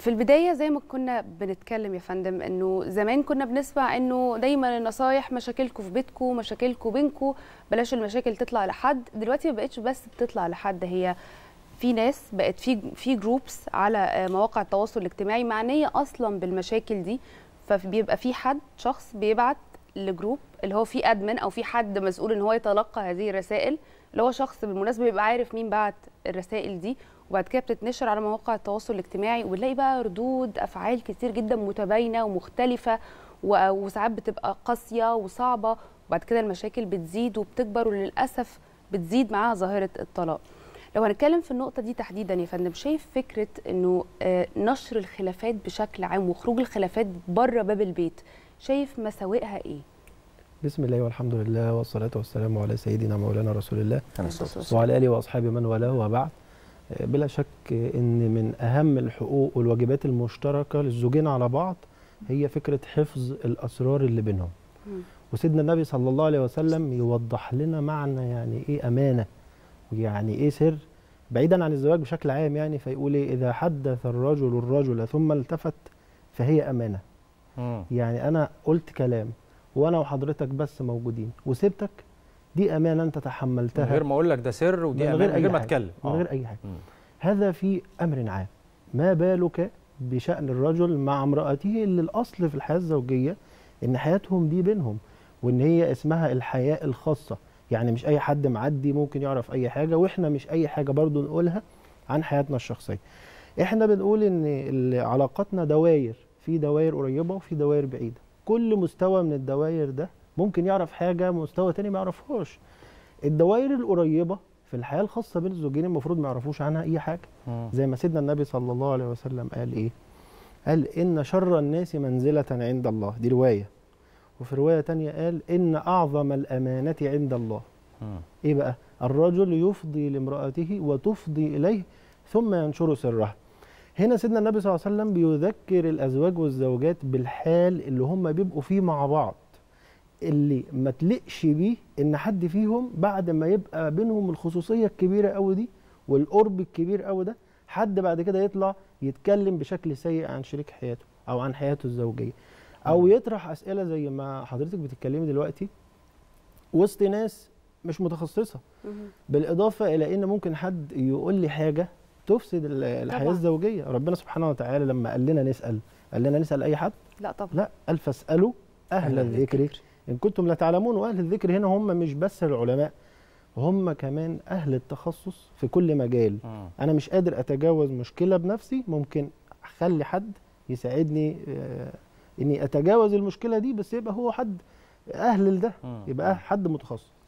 في البدايه زي ما كنا بنتكلم يا فندم انه زمان كنا بنسمع انه دايما النصايح مشاكلكم في بيتكم مشاكلكم بينكم بلاش المشاكل تطلع لحد دلوقتي ما بقتش بس بتطلع لحد هي في ناس بقت في في جروبس على مواقع التواصل الاجتماعي معنيه اصلا بالمشاكل دي فبيبقى في حد شخص بيبعت لجروب اللي هو في ادمن او في حد مسؤول ان هو يتلقى هذه الرسائل اللي هو شخص بالمناسبه بيبقى عارف مين بعت الرسائل دي وبعد كده بتتنشر على مواقع التواصل الاجتماعي وبنلاقي بقى ردود افعال كتير جدا متباينه ومختلفه وساعات بتبقى قاسيه وصعبه وبعد كده المشاكل بتزيد وبتكبر وللاسف بتزيد معاها ظاهره الطلاق لو هنتكلم في النقطه دي تحديدا يا فندم شايف فكره انه نشر الخلافات بشكل عام وخروج الخلافات بره باب البيت شايف مساوئها ايه بسم الله والحمد لله والصلاة والسلام على سيدنا مولانا رسول الله وعلى آله وأصحابه من والاه وبعد بلا شك ان من اهم الحقوق والواجبات المشتركه للزوجين على بعض هي فكره حفظ الاسرار اللي بينهم وسيدنا النبي صلى الله عليه وسلم يوضح لنا معنى يعني ايه امانه ويعني ايه سر بعيدا عن الزواج بشكل عام يعني فيقول ايه اذا حدث الرجل الرجل ثم التفت فهي امانه يعني انا قلت كلام وانا وحضرتك بس موجودين وسبتك دي امانه انت تحملتها من غير ما اقول لك ده سر ودي من امانه غير, من غير ما حاجة. اتكلم من غير اي حاجه هذا في امر عام ما بالك بشان الرجل مع امراته اللي الاصل في الحياه الزوجيه ان حياتهم دي بينهم وان هي اسمها الحياه الخاصه يعني مش اي حد معدي ممكن يعرف اي حاجه واحنا مش اي حاجه برضو نقولها عن حياتنا الشخصيه احنا بنقول ان علاقاتنا دواير في دواير قريبه وفي دواير بعيده كل مستوى من الدواير ده ممكن يعرف حاجه مستوى تاني ما يعرفهاش الدوائر القريبه في الحياه الخاصه بين الزوجين المفروض ما يعرفوش عنها اي حاجه مم. زي ما سيدنا النبي صلى الله عليه وسلم قال ايه قال ان شر الناس منزله عند الله دي روايه وفي روايه تانية قال ان اعظم الامانه عند الله مم. ايه بقى الرجل يفضي لامراته وتفضي اليه ثم ينشر سرها هنا سيدنا النبي صلى الله عليه وسلم بيذكر الازواج والزوجات بالحال اللي هم بيبقوا فيه مع بعض اللي ما تلقش بيه ان حد فيهم بعد ما يبقى بينهم الخصوصيه الكبيره قوي دي والقرب الكبير قوي ده حد بعد كده يطلع يتكلم بشكل سيء عن شريك حياته او عن حياته الزوجيه او يطرح اسئله زي ما حضرتك بتتكلمي دلوقتي وسط ناس مش متخصصه بالاضافه الى ان ممكن حد يقول لي حاجه تفسد ال- الحياه طبعاً. الزوجيه ربنا سبحانه وتعالى لما قال لنا نسال قال لنا نسال اي حد لا طبعا لا قال فاسالوا اهل أهل الذكر ان كنتم لا تعلمون واهل الذكر هنا هم مش بس العلماء هم كمان اهل التخصص في كل مجال مم. انا مش قادر اتجاوز مشكله بنفسي ممكن اخلي حد يساعدني آه، اني اتجاوز المشكله دي بس يبقى هو حد اهل لده مم. يبقى حد متخصص